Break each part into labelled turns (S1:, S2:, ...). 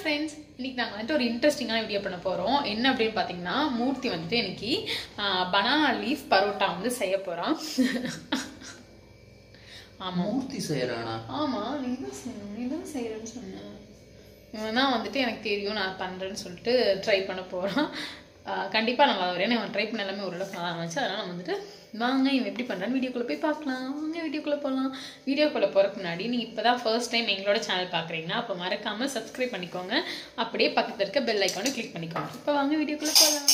S1: Friends இன்னைக்கு நாங்கள் வந்துட்டு ஒரு இன்ட்ரெஸ்டிங்கான வீடியோ பண்ண போகிறோம் என்ன அப்படின்னு பார்த்தீங்கன்னா மூர்த்தி வந்துட்டு இன்னைக்கு பனானா லீஃப் பரோட்டா வந்து செய்ய போகிறான் ஆமாம்
S2: மூர்த்தி செய்யறானா
S1: ஆமாம் நீ தான் செய்யணும் நீ தான் செய்கிறேன்னு சொன்னேன் இவன் தான் வந்துட்டு எனக்கு தெரியும் நான் பண்ணுறேன்னு சொல்லிட்டு ட்ரை பண்ண போகிறான் கண்டிப்பாக நல்லா வரும் ஏன்னா இவன் ட்ரை பண்ண எல்லாமே ஓரளவுக்கு நல்லா இருந்துச்சு அதனால் நம்ம வந்துட்டு வாங்க இவன் எப்படி பண்ணுறான்னு வீடியோக்குள்ளே போய் பார்க்கலாம் வாங்க வீடியோக்குள்ளே போகலாம் வீடியோக்குள்ளே போகிறதுக்கு முன்னாடி நீங்கள் இப்போ தான் ஃபர்ஸ்ட் டைம் எங்களோட சேனல் பார்க்குறீங்கன்னா அப்போ மறக்காமல் சப்ஸ்கிரைப் பண்ணிக்கோங்க அப்படியே பக்கத்தில் இருக்க பெல் ஐக்கானை கிளிக் பண்ணிக்கோங்க இப்போ வாங்க வீடியோக்குள்ளே போகலாம்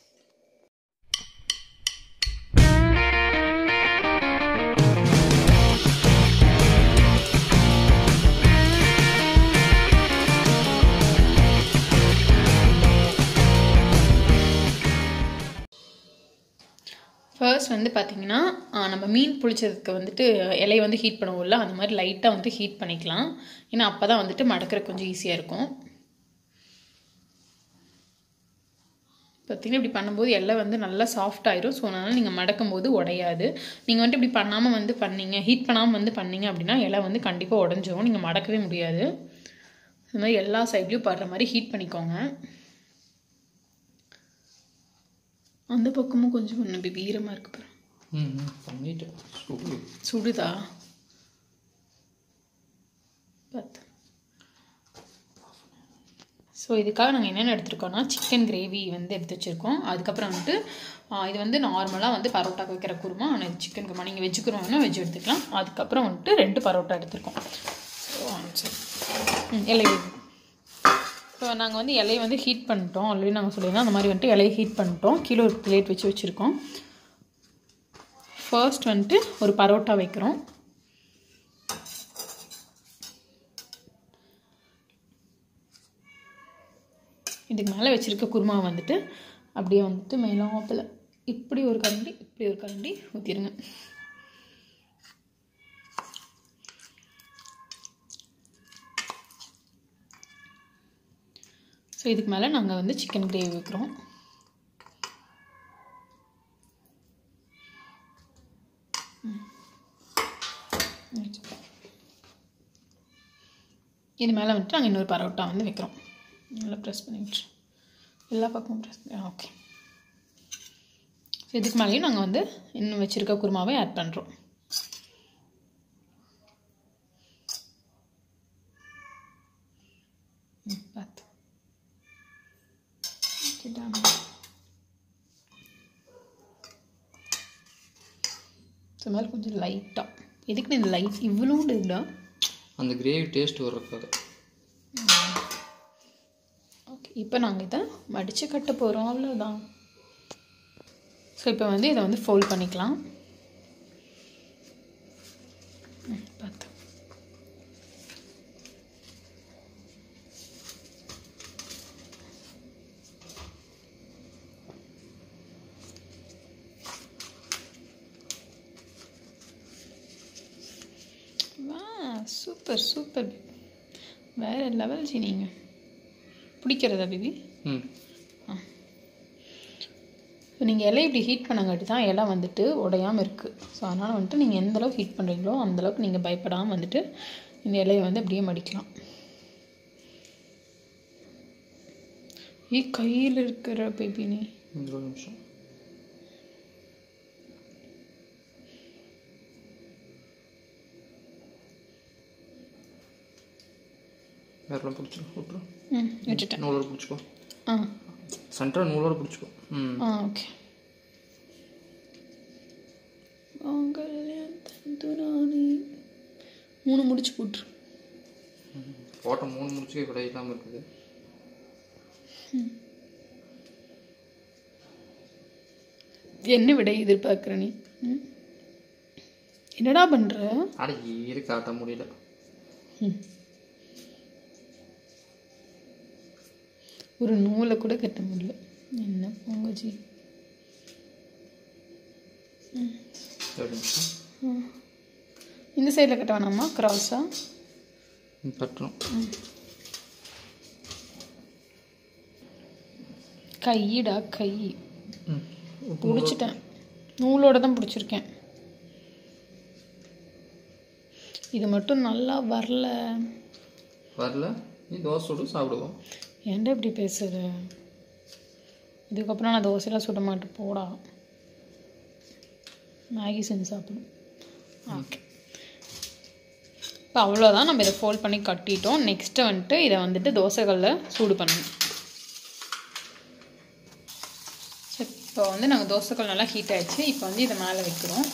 S1: ஃபர்ஸ்ட் வந்து பார்த்தீங்கன்னா ஆஹ் நம்ம மீன் புளிச்சதுக்கு வந்துட்டு இலையை வந்து ஹீட் பண்ணுவோம்ல அந்த மாதிரி லைட்டாக வந்து ஹீட் பண்ணிக்கலாம் ஏன்னா அப்போ தான் வந்துட்டு மடக்கிற கொஞ்சம் ஈஸியாக இருக்கும் பார்த்தீங்கன்னா இப்படி பண்ணும்போது இலை வந்து நல்லா சாஃப்ட் ஆயிரும் ஸோ அதனால் நீங்கள் மடக்கும் போது உடையாது நீங்கள் வந்துட்டு இப்படி பண்ணாமல் வந்து பண்ணீங்க ஹீட் பண்ணாமல் வந்து பண்ணீங்க அப்படின்னா இலை வந்து கண்டிப்பாக உடஞ்சிரும் நீங்கள் மடக்கவே முடியாது இந்த மாதிரி எல்லா சைட்லேயும் படுற மாதிரி ஹீட் பண்ணிக்கோங்க அந்த பக்கமும் கொஞ்சம் ஒன்று இப்படி ஈரமாக இருக்கு பாரு
S2: ம் ம், பண்ணிட்டேன் சூப்பர்
S1: சுடுதா பார்த்து ஸோ இதுக்காக நாங்கள் என்னென்ன எடுத்திருக்கோம்னா சிக்கன் கிரேவி வந்து எடுத்து வச்சுருக்கோம் அதுக்கப்புறம் வந்துட்டு ஆ, இது வந்து நார்மலாக வந்து பரோட்டாக்கு வைக்கிற குருமா ஆனால் இது சிக்கன் குருமா நீங்கள் வெஜ் குருமானா வெஜ் எடுத்துக்கலாம் அதுக்கப்புறம் வந்துட்டு ரெண்டு பரோட்டா எடுத்திருக்கோம் ஸோ சரி ம் இலை இப்போ நாங்கள் வந்து இலையை வந்து ஹீட் பண்ணிட்டோம் ஆல்ரெடி நாங்கள் சொல்லியிருந்தோம் அந்த மாதிரி வந்துட்டு இலையை ஹீட் பண்ணிட்டோம் கீழே ஒரு பிளேட் வச்சு வச்சுருக்கோம் ஃபர்ஸ்ட் வந்துட்டு ஒரு பரோட்டா வைக்கிறோம் இதுக்கு மேலே வச்சுருக்க குருமா வந்துட்டு அப்படியே வந்துட்டு மேலாப்பில் இப்படி ஒரு கரண்டி இப்படி ஒரு கரண்டி ஊற்றிடுங்க ஸோ இதுக்கு மேலே நாங்கள் வந்து சிக்கன் கிரேவி வைக்கிறோம் இது மேலே வந்துட்டு நாங்கள் இன்னொரு பரோட்டா வந்து வைக்கிறோம் நல்லா ப்ரெஸ் பண்ணிட்டு எல்லா பக்கமும் ப்ரெஸ் பண்ணி ஓகே இதுக்கு மேலேயும் நாங்கள் வந்து இன்னும் வச்சுருக்க குருமாவை ஆட் பண்ணுறோம் பார்த்து Okay, done. ஸோ மேலே கொஞ்சம் லைட்டாக எதுக்கு இந்த லைட் இவ்வளோண்டு இருக்குடா
S2: அந்த கிரேவி டேஸ்ட் வர்றதுக்காக
S1: ஓகே இப்போ நாங்கள் இதை மடித்து கட்ட போகிறோம் அவ்வளோதான் ஸோ இப்போ வந்து இதை வந்து ஃபோல்ட் பண்ணிக்கலாம் ம், பார்த்து வா சூப்பர் சூப்பர் வேறு லெவல் ஜி நீங்கள் பிடிக்கிறதா பேபி
S2: ம்
S1: ஸோ நீங்கள் இலை இப்படி ஹீட் பண்ணங்காட்டி தான் இலை வந்துட்டு உடையாமல் இருக்குது ஸோ அதனால் வந்துட்டு நீங்கள் எந்த அளவுக்கு ஹீட் பண்ணுறீங்களோ அந்தளவுக்கு நீங்கள் பயப்படாமல் வந்துட்டு இந்த இலையை வந்து அப்படியே மடிக்கலாம் ஏ கையில் இருக்கிற பேபி நீ
S2: இருபது நிமிஷம் வேறெல்லாம் பிடிச்சிக்கோ விட்ரு
S1: ம் விட்டுட்டேன்
S2: நூலோட பிடிச்சிக்கோ
S1: ஆ
S2: சென்டராக நூலோட பிடிச்சிக்கோ ம்
S1: ஆ ஓகே மூணு முடிச்சு போட்டுரு
S2: போட்ட மூணு முடிச்சுக்க கூட இல்லாமல் இருக்குது
S1: என்ன விட எதிர்பார்க்குற நீ ம்? என்னடா பண்ணுற
S2: அட ஈரு காட்ட முடியல
S1: ஒரு நூலை கூட கட்ட முடியல என்ன போங்க ஜி
S2: ரெண்டு நிமிஷம்
S1: இந்த சைடில் கட்ட வேணாமா கிராஸா
S2: ம், கட்டணும்
S1: கையிடா கை
S2: ம்
S1: பிடிச்சிட்டேன் நூலோட தான் பிடிச்சிருக்கேன் இது மட்டும் நல்லா வரல
S2: வரல நீ தோசை சுடு சாப்பிடுவோம்
S1: ஏன்டா இப்படி பேசுற இதுக்கப்புறம் நான் தோசையெல்லாம் சுட மாட்டேன் போடா மேகி செஞ்சு சாப்பிடும் ஓகே இப்போ அவ்வளோதான் நம்ம இதை ஃபோல்ட் பண்ணி கட்டிட்டோம் நெக்ஸ்ட்டு வந்துட்டு இதை வந்துட்டு தோசைகளில் சூடு பண்ணணும் சரி இப்போ வந்து நாங்கள் தோசைக்கல் நல்லா ஹீட் ஆயிடுச்சு இப்போ வந்து இதை மேலே வைக்கிறோம்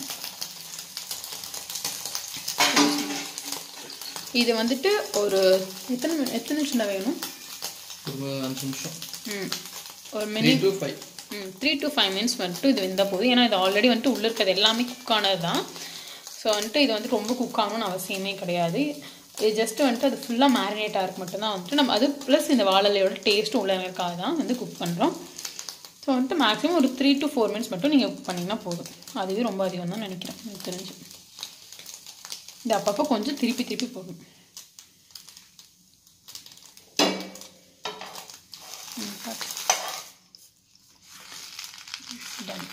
S1: இது வந்துட்டு ஒரு எத்தனை மி- எத்தனை நிமிஷம் தான் வேணும்
S2: ஒரு அஞ்சு நிமிஷம்
S1: ம் ஒரு
S2: த்ரீ
S1: மினிட்
S2: டு ஃபைவ்
S1: ம் த்ரீ டு ஃபைவ் மினிட்ஸ் வந்துட்டு இது வெந்தால் போதும் ஏன்னா இது ஆல்ரெடி வந்துட்டு உள்ளே இருக்கிறது எல்லாமே குக் ஆனது தான் ஸோ வந்துட்டு இது வந்துட்டு ரொம்ப குக் ஆகணும்னு அவசியமே கிடையாது இது ஜஸ்ட் வந்துட்டு அது ஃபுல்லாக மேரினேட் ஆகிறதுக்கு மட்டும்தான் வந்துட்டு நம்ம அது ப்ளஸ் இந்த வாழலையோட டேஸ்ட்டும் உள்ள இருக்காது தான் வந்து குக் பண்ணுறோம் ஸோ வந்துட்டு மேக்ஸிமம் ஒரு த்ரீ டு ஃபோர் மினிட்ஸ் மட்டும் நீங்கள் குக் பண்ணிங்கன்னா போதும் அதுவே ரொம்ப அதிகம் தான் நினைக்கிறேன் எனக்கு தெரிஞ்சு இது அப்பப்போ கொஞ்சம் திருப்பி திருப்பி போகும் ம், பாத்து. Done.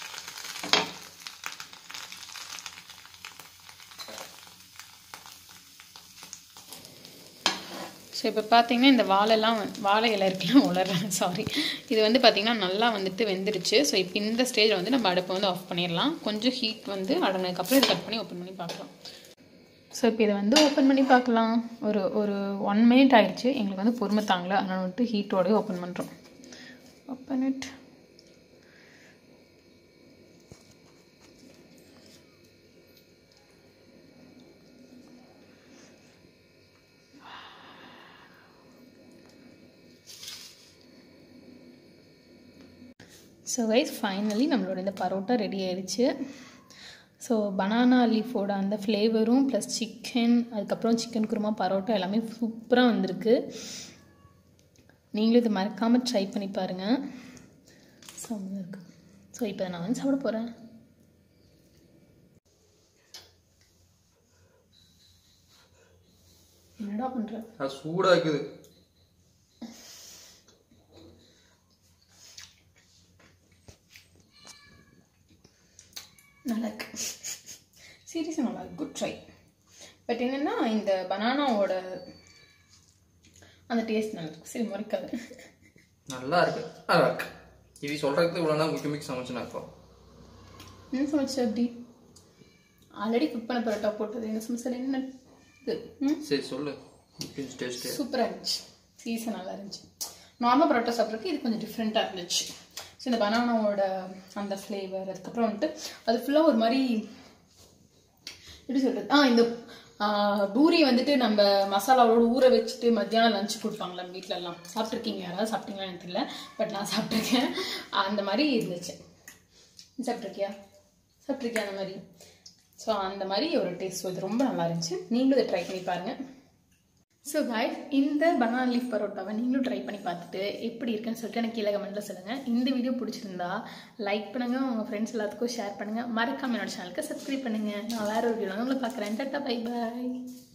S1: ஸோ இப்போ பார்த்தீங்கன்னா இந்த வாழைலாம் வந்து- வாழை இலை இருக்குல்ல உலர்றேன் சாரி இது வந்து பார்த்திங்கன்னா நல்லா வந்துட்டு வெந்துருச்சு ஸோ இப்போ இந்த ஸ்டேஜில் வந்து நம்ம அடுப்பை வந்து ஆஃப் பண்ணிடலாம் கொஞ்சம் ஹீட் வந்து அடங்கினதுக்கப்புறம் இதை கட் பண்ணி ஓப்பன் பண்ணி பார்க்கலாம் ஸோ இப்போ இதை வந்து ஓப்பன் பண்ணி பார்க்கலாம் ஒரு ஒரு ஒன் மினிட் ஆயிடுச்சு எங்களுக்கு வந்து பொறுமை தாங்கல அதனால் வந்துட்டு ஹீட்டோடய ஓப்பன் பண்ணுறோம் open it so guys finally நம்மளோட இந்த பரோட்டா ரெடி ஆயிடுச்சு ஸோ பனானா லீஃபோட அந்த ஃப்ளேவரும் ப்ளஸ் சிக்கன் அதுக்கப்புறம் சிக்கன் குருமா பரோட்டா எல்லாமே சூப்பராக வந்திருக்கு நீங்களும் இது மறக்காமல் ட்ரை பண்ணி பாருங்கள் செம்மையாக இருக்கு ஸோ இப்போ நான் வந்து சாப்பிட போகிறேன் என்னடா பண்ணுற
S2: அது சூடாக இருக்குது
S1: நல்லா இருக்கு சீரியஸாக நல்லா இருக்கு குட் ட்ரை பட் என்னென்னா இந்த பனானாவோட அந்த டேஸ்ட் நல்லா இருக்கு சரி முறைக்காது
S2: நல்லா இருக்கு நல்லா இருக்கு இது சொல்கிறதுக்கு இவ்வளோ நேரம் முக்கிய முக்கிய சமைச்சுனா இப்போ
S1: என்ன சமைச்சா அப்படி ஆல்ரெடி குக் பண்ண பரோட்டா போட்டது என்ன சமைச்சா என்ன இது ம்
S2: சரி சொல்லு முக்கியம் டேஸ்ட்டு
S1: சூப்பராக இருந்துச்சு சீசன் நல்லா இருந்துச்சு நார்மல் பரோட்டா சாப்பிட்றதுக்கு இது கொஞ்சம் டிஃப்ரெண்ட்டாக இருந்துச்சு ஸோ இந்த பனானாவோட அந்த ஃப்ளேவர் அதுக்கப்புறம் வந்துட்டு அது ஃபுல்லாக ஒரு மாதிரி எப்படி சொல்கிறது ஆ இந்த ஆ, பூரி வந்துட்டு நம்ம மசாலாவோட ஊற வச்சுட்டு மத்தியானம் லஞ்ச் கொடுப்பாங்களா நம்ம வீட்ல எல்லாம் சாப்பிட்ருக்கீங்க யாராவது சாப்பிட்டீங்களான்னு எனக்கு தெரியல பட் நான் சாப்பிட்ருக்கேன் அந்த மாதிரி இருந்துச்சு நீ சாப்பிட்ருக்கியா சாப்பிட்ருக்கியா அந்த மாதிரி ஸோ அந்த மாதிரி ஒரு டேஸ்ட் இது ரொம்ப நல்லா இருந்துச்சு நீங்களும் இதை ட்ரை பண்ணி பாருங்கள் ஸோ காய்ஸ் இந்த பனானா லீஃப் பரோட்டாவை நீங்களும் ட்ரை பண்ணி பார்த்துட்டு எப்படி இருக்குன்னு சொல்லிட்டு எனக்கு கீழே கமெண்ட்டில் சொல்லுங்கள் இந்த வீடியோ பிடிச்சிருந்தா லைக் பண்ணுங்கள் உங்கள் ஃப்ரெண்ட்ஸ் எல்லாத்துக்கும் ஷேர் பண்ணுங்கள் மறக்காம என்னோட சேனலுக்கு சப்ஸ்கிரைப் பண்ணுங்கள் நான் வேற ஒரு வீடியோ உங்களை பார்க்குறேன் டாட்டா பை பாய்